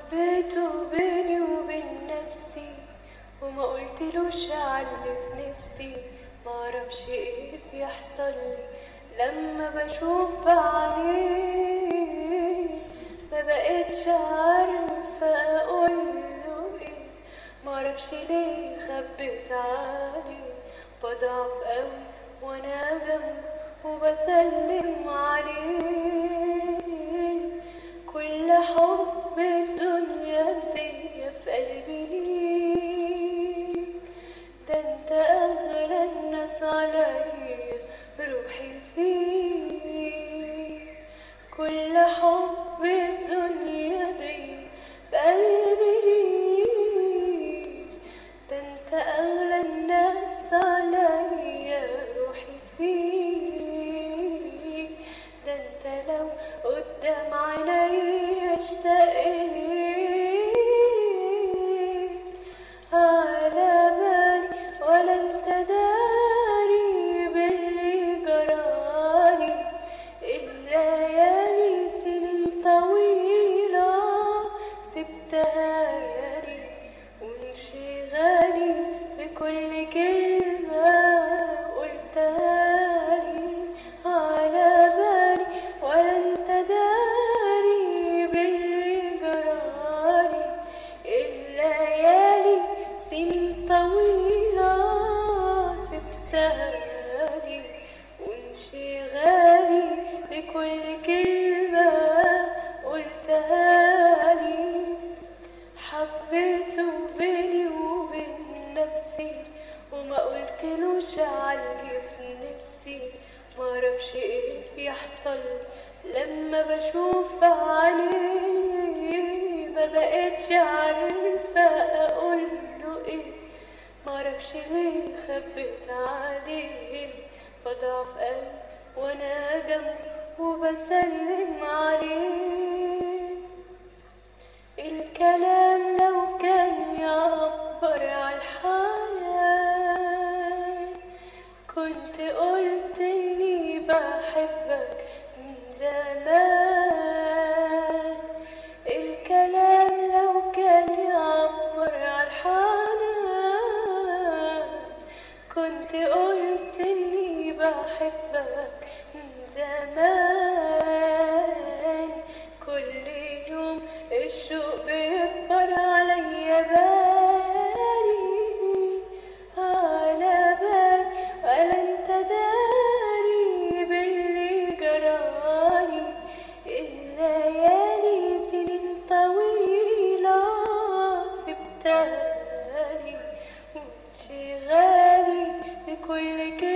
حبيته بيني وبين نفسي وما قلتلوش علي في نفسي معرفش ايه بيحصل لي لما بشوف عليه ما بقتش عارفة اقوله ايه معرفش ليه خبيت عليه بضعف قوي وانا جنبه وبسلم عليه كل حب الدنيا دي في قلبي ليك ده انت اغلى الناس عليا روحي فيك كل حب الدنيا دي بقلبي ليك ده انت اغلى الناس عليا روحي فيك ده انت لو قدام عيني اشتاق ليك على بالي ولا انت داري باللي جرالي الليالي سنين طويلة سبتها لي وانشغالي بكل كلمة قلتها لي على بالي ولا انت داري باللي جرالي الليالي سنين طويلة سبتها لي وانشغالي بكل كلمة قلتها لي حبيته بيني وبين نفسي وما قلتلوش علي في نفسي معرفش ايه يحصل لما بشوف عليه ما بقتش عارفة اقوله ايه معرفش ليه خبيت عليه بضعف قلب وانا جنبه وبسلم عليه الكلام لو كان يعبر عن الحنان كنت قلت اني بحبك من زمان الكلام لو كان يعبر عن الحنان كنت قلت اني بحبك من زمان كل يوم الشوق بيكبر عليا بالي على بالي ولا انت داري باللي جرالي الليالي سنين طويلة سبتها لي وانشغالي بكل كلمة